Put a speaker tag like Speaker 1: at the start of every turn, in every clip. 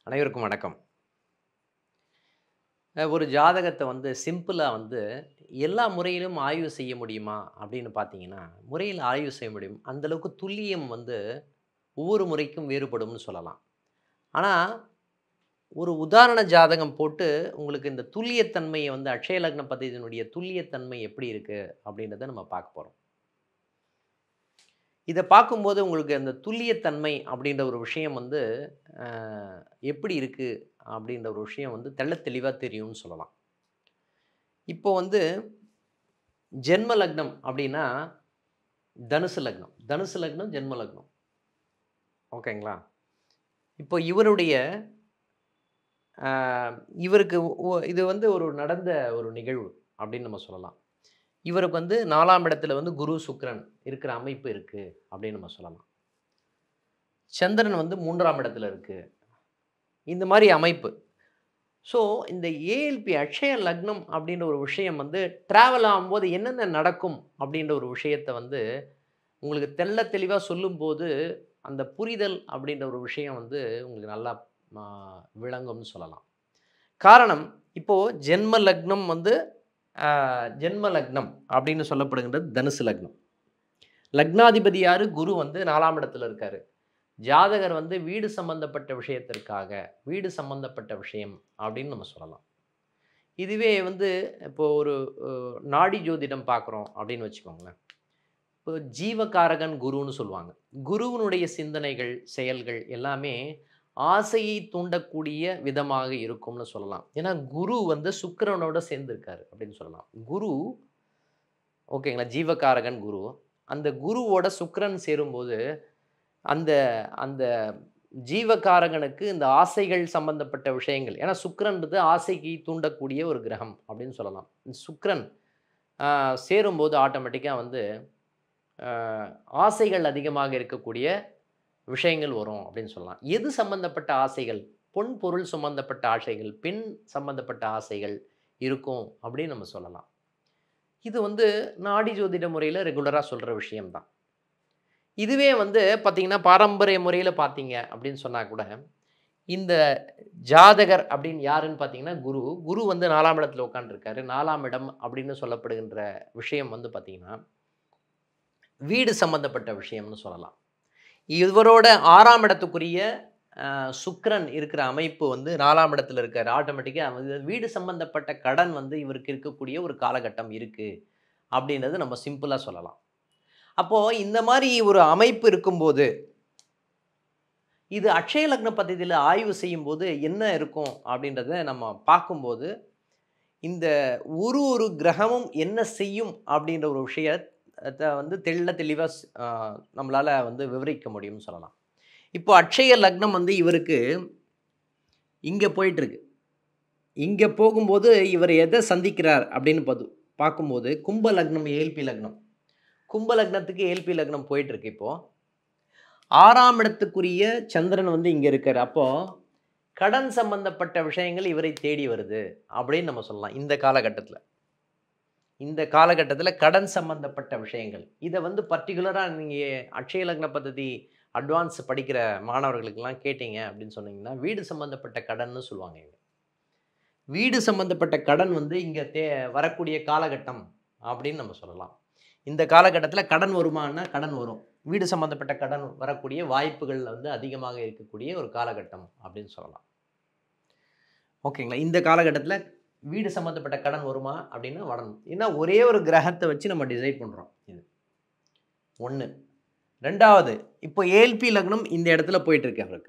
Speaker 1: அனைவருக்கும் வணக்கம் அஹ் ஒரு ஜாதகத்தை வந்து சிம்பிளாக வந்து எல்லா முறையிலும் ஆய்வு செய்ய முடியுமா அப்படின்னு பார்த்தீங்கன்னா முறையில் ஆய்வு செய்ய முடியும் அந்த அளவுக்கு துல்லியம் வந்து ஒவ்வொரு முறைக்கும் வேறுபடும்னு சொல்லலாம் ஆனால் ஒரு உதாரண ஜாதகம் போட்டு உங்களுக்கு இந்த துல்லியத்தன்மையை வந்து அக்ஷய லக்ன பദ്ധதியினுடைய துல்லியத்தன்மை எப்படி இருக்குது அப்படின்றத நம்ம பார்க்க போகிறோம் இதை பார்க்கும்போது உங்களுக்கு அந்த துல்லியத்தன்மை அப்படின்ற ஒரு விஷயம் வந்து அஹ், எப்படி இருக்குது அப்படின்ற ஒரு விஷயம் வந்து தெள்ளத் தெளிவாக தெரியும்னு சொல்லலாம் இப்போ வந்து ஜென்ம லக்னம் அப்படின்னா தனுசு லக்னம் தனுசு லக்னம் ஜென்ம லக்னம் ஓகேங்களா இப்போ இவருடைய ஆஹ், இவருக்கு ஒ- இது வந்து ஒரு நடந்த ஒரு நிகழ்வு அப்படின்னு நம்ம சொல்லலாம் இவருக்கு வந்து நாலாம் இடத்துல வந்து குரு சுக்கிரன் இருக்கிற அமைப்பு இருக்குது அப்படின்னு நம்ம சொல்லலாம் சந்திரன் வந்து மூன்றாம் இடத்துல இருக்குது இந்த மாதிரி அமைப்பு ஸோ இந்த ஏஎல்பி அக்ஷய லக்னம் அப்படின்ற ஒரு விஷயம் வந்து ட்ராவல் ஆகும்போது என்னென்ன நடக்கும் அப்படின்ற ஒரு விஷயத்தை வந்து உங்களுக்கு தெள்ள தெளிவாக சொல்லும்போது அந்த புரிதல் அப்படின்ற ஒரு விஷயம் வந்து உங்களுக்கு நல்லா ஆ, விளங்கும்னு சொல்லலாம் காரணம் இப்போது ஜென்ம லக்னம் வந்து ஆ, ஜென்ம லக்னம் அப்படின்னு சொல்லப்படுகின்றது தனுசு லக்னம் லக்னாதிபதி யாரு குரு வந்து நாலாம் இடத்துல இருக்காரு ஜாதகர் வந்து வீடு சம்பந்தப்பட்ட விஷயத்திற்காக வீடு சம்பந்தப்பட்ட விஷயம் அப்படின்னு நம்ம சொல்லலாம் இதுவே வந்து இப்போ ஒரு அஹ், நாடி ஜோதிடம் பார்க்குறோம் அப்படின்னு வச்சுக்கோங்களேன் இப்போ ஜீவகாரகன் குருன்னு சொல்லுவாங்க குருவினுடைய சிந்தனைகள் செயல்கள் எல்லாமே ஆசையை தூண்டக்கூடிய விதமாக இருக்கும்னு சொல்லலாம் ஏன்னா குரு வந்து சுக்கிரனோட சேர்ந்திருக்காரு அப்படின்னு சொல்லலாம் குரு ஓகேங்களா ஜீவகாரகன் குரு அந்த குருவோட சுக்கிரன் சேரும்போது அந்த அந்த ஜீவகாரகனுக்கு இந்த ஆசைகள் சம்பந்தப்பட்ட விஷயங்கள் ஏன்னா சுக்கிரன்றது ஆசைக்கு தூண்டக்கூடிய ஒரு கிரகம் அப்படின்னு சொல்லலாம் இந்த சுக்கிரன் ஆஹ், சேரும்போது ஆட்டோமேட்டிக்காக வந்து ஆஹ், ஆசைகள் அதிகமாக இருக்கக்கூடிய விஷயங்கள் வரும் அப்படின்னு சொல்லலாம் எது சம்பந்தப்பட்ட ஆசைகள் பொன் பொருள் சம்பந்தப்பட்ட ஆசைகள் பெண் சம்பந்தப்பட்ட ஆசைகள் இருக்கும் அப்படின்னு நம்ம சொல்லலாம் இது வந்து நாடி ஜோதிட முறையில் ரெகுலராக சொல்கிற விஷயம்தான் இதுவே வந்து பார்த்தீங்கன்னா பாரம்பரிய முறையில் பார்த்தீங்க அப்படின்னு சொன்னால் கூட இந்த ஜாதகர் அப்படின்னு யாருன்னு பார்த்தீங்கன்னா குரு குரு வந்து நாலாம் இடத்துல உட்காந்துருக்காரு நாலாம் இடம் அப்படின்னு சொல்லப்படுகின்ற விஷயம் வந்து பார்த்தீங்கன்னா வீடு சம்பந்தப்பட்ட விஷயம்னு சொல்லலாம் இவரோட ஆறாம் இடத்துக்குரிய ஆஹ், சுக்கிரன் இருக்கிற அமைப்பு வந்து நாலாம் இடத்துல இருக்காரு ஆட்டோமேட்டிக்காக வந்து வீடு சம்பந்தப்பட்ட கடன் வந்து இவருக்கு இருக்கக்கூடிய ஒரு காலகட்டம் இருக்குது அப்படின்றது நம்ம சிம்பிளாக சொல்லலாம் அப்போது இந்த மாதிரி ஒரு அமைப்பு இருக்கும்போது இது அக்ஷய லக்ன பദ്ധதியில் ஆய்வு செய்யும்போது என்ன இருக்கும் அப்படின்றத நம்ம பார்க்கும்போது இந்த ஒரு ஒரு கிரகமும் என்ன செய்யும் அப்படின்ற ஒரு விஷயத்தை வந்து தெள்ள தெளிவாக நம்மளால் வந்து விவரிக்க முடியும்னு சொல்லலாம் இப்போ அக்ஷய லக்னம் வந்து இவருக்கு இங்கே போயிட்டுருக்கு இங்கே போகும்போது இவர் எதை சந்திக்கிறார் அப்படின்னு பார்த்து பார்க்கும்போது கும்ப லக்னம் ஏல்பி லக்னம் கும்ப லக்னத்துக்கு ஏல்பி லக்னம் போயிட்டுருக்கு இப்போது ஆறாம் இடத்துக்குரிய சந்திரன் வந்து இங்கே இருக்கார் அப்போது கடன் சம்பந்தப்பட்ட விஷயங்கள் இவரை தேடி வருது அப்படின்னு நம்ம சொல்லலாம் இந்த காலகட்டத்தில் இந்த காலகட்டத்தில் கடன் சம்பந்தப்பட்ட விஷயங்கள் இதை வந்து பர்டிகுலராக நீங்கள் அக்ஷய லக்ன பദ്ധதி அட்வான்ஸ் படிக்கிற மாணவர்களுக்கெல்லாம் கேட்டீங்க அப்படின்னு சொன்னீங்கன்னா வீடு சம்பந்தப்பட்ட கடன்னு சொல்லுவாங்க இவங்க வீடு சம்பந்தப்பட்ட கடன் வந்து இங்கே தே வரக்கூடிய காலகட்டம் அப்படின்னு நம்ம சொல்லலாம் இந்த காலகட்டத்தில் கடன் வருமானா கடன் வரும் வீடு சம்பந்தப்பட்ட கடன் வரக்கூடிய வாய்ப்புகள் வந்து அதிகமாக இருக்கக்கூடிய ஒரு காலகட்டம் அப்படின்னு சொல்லலாம் ஓகேங்களா இந்த காலகட்டத்தில் வீடு சம்மந்தப்பட்ட கடன் வருமா அப்படின்னா வரணும் ஏன்னா ஒரே ஒரு கிரகத்தை வச்சு நம்ம டிசைட் பண்ணுறோம் இது ஒன்று ரெண்டாவது இப்போ ஏல்பி லக்னம் இந்த இடத்துல போயிட்டு இருக்கு அவருக்கு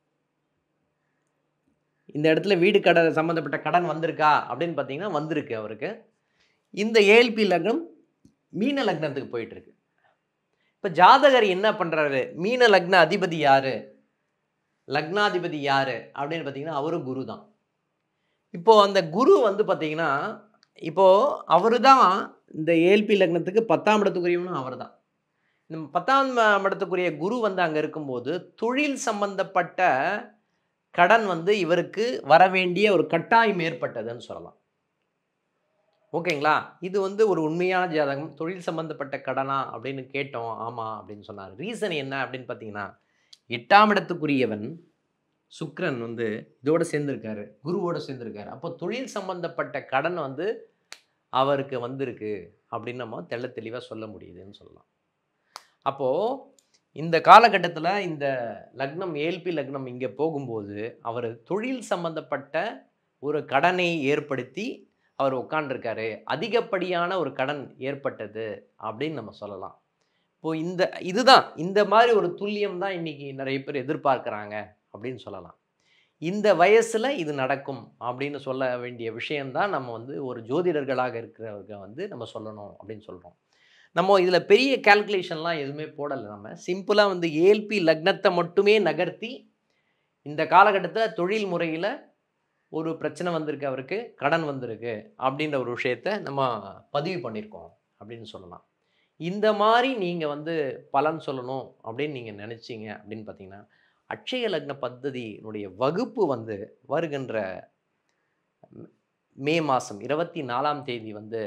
Speaker 1: இந்த இடத்துல வீடு கடன் சம்மந்தப்பட்ட கடன் வந்திருக்கா அப்படின்னு பார்த்தீங்கன்னா வந்திருக்கு அவருக்கு இந்த ஏல்பி லக்னம் மீன லக்னத்துக்கு போயிட்டு இருக்கு இப்போ ஜாதகர் என்ன பண்ணுறாரு மீன லக்ன அதிபதி யாரு லக்னாதிபதி யாரு அப்படின்னு பார்த்தீங்கன்னா அவரும் குரு தான் இப்போ அந்த குரு வந்து பார்த்தீங்கன்னா இப்போ அவரு தான் இந்த ஏல்பி லக்னத்துக்கு பத்தாம் இடத்துக்குரியவனும் அவர் தான் இந்த பத்தாம் இடத்துக்குரிய குரு வந்து அங்கே இருக்கும்போது தொழில் சம்பந்தப்பட்ட கடன் வந்து இவருக்கு வர வேண்டிய ஒரு கட்டாயம் ஏற்பட்டதுன்னு சொல்லலாம் ஓகேங்களா இது வந்து ஒரு உண்மையான ஜாதகம் தொழில் சம்பந்தப்பட்ட கடனா அப்படின்னு கேட்டோம் ஆமாம் அப்படின்னு சொன்னார் ரீசன் என்ன அப்படின்னு பார்த்தீங்கன்னா எட்டாம் இடத்துக்குரியவன் சுக்கிரன் வந்து இதோட சேர்ந்திருக்காரு குருவோட சேர்ந்திருக்காரு அப்போ தொழில் சம்பந்தப்பட்ட கடன் வந்து அவருக்கு வந்திருக்கு அப்படின்னு நம்ம தெள்ள தெளிவாக சொல்ல முடியுதுன்னு சொல்லலாம் அப்போது இந்த காலகட்டத்தில் இந்த லக்னம் ஏல்பி லக்னம் இங்கே போகும்போது அவர் தொழில் சம்பந்தப்பட்ட ஒரு கடனை ஏற்படுத்தி அவர் உட்காண்டிருக்காரு அதிகப்படியான ஒரு கடன் ஏற்பட்டது அப்படின்னு நம்ம சொல்லலாம் இப்போ இந்த இதுதான் இந்த மாதிரி ஒரு துல்லியம் தான் இன்னைக்கு நிறைய பேர் எதிர்பார்க்குறாங்க அப்படின்னு சொல்லலாம் இந்த வயசில் இது நடக்கும் அப்படின்னு சொல்ல வேண்டிய விஷயம்தான் நம்ம வந்து ஒரு ஜோதிடர்களாக இருக்கிறவங்க வந்து நம்ம சொல்லணும் அப்படின்னு சொல்கிறோம் நம்ம இதில் பெரிய கால்குலேஷன்லாம் எதுவுமே போடலை நம்ம சிம்பிளாக வந்து ஏல்பி லக்னத்தை மட்டுமே நகர்த்தி இந்த காலகட்டத்தில் தொழில் முறையில் ஒரு பிரச்சனை வந்திருக்கு அவருக்கு கடன் வந்திருக்கு அப்படின்ற ஒரு விஷயத்த நம்ம பதிவு பண்ணியிருக்கோம் அப்படின்னு சொல்லலாம் இந்த மாதிரி நீங்கள் வந்து பலன் சொல்லணும் அப்படின்னு நீங்கள் நினச்சிங்க அப்படின்னு பார்த்தீங்கன்னா அட்சய லக்ன பദ്ധதியினுடைய வகுப்பு வந்து வருகின்ற மே மாதம் இருபத்தி நாலாம் தேதி வந்து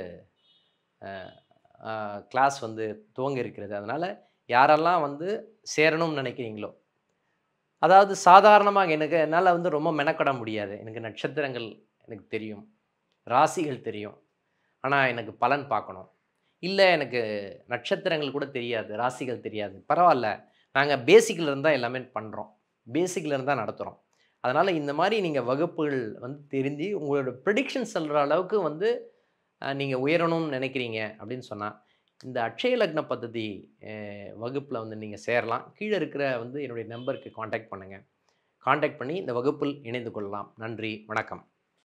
Speaker 1: கிளாஸ் வந்து துவங்க இருக்கிறது அதனால் யாரெல்லாம் வந்து சேரணும்னு நினைக்கிறீங்களோ அதாவது சாதாரணமாக எனக்கு என்னால் வந்து ரொம்ப மெனக்கட முடியாது எனக்கு நட்சத்திரங்கள் எனக்கு தெரியும் ராசிகள் தெரியும் ஆனால் எனக்கு பலன் பார்க்கணும் இல்லை எனக்கு நட்சத்திரங்கள் கூட தெரியாது ராசிகள் தெரியாது பரவாயில்ல நாங்கள் பேசிக்கில் இருந்தால் எல்லாமே பண்ணுறோம் பேசிக்கில் இருந்தால் நடத்துகிறோம் அதனால் இந்த மாதிரி நீங்கள் வகுப்புகள் வந்து தெரிஞ்சு உங்களோட ப்ரிடிக்ஷன் சொல்கிற அளவுக்கு வந்து நீங்கள் உயரணும்னு நினைக்கிறீங்க அப்படின்னு சொன்னால் இந்த அட்சய லக்ன பദ്ധதி வகுப்பில் வந்து நீங்கள் சேரலாம் கீழே இருக்கிற வந்து என்னுடைய நம்பருக்கு காண்டாக்ட் பண்ணுங்கள் காண்டாக்ட் பண்ணி இந்த வகுப்பில் இணைந்து கொள்ளலாம் நன்றி வணக்கம்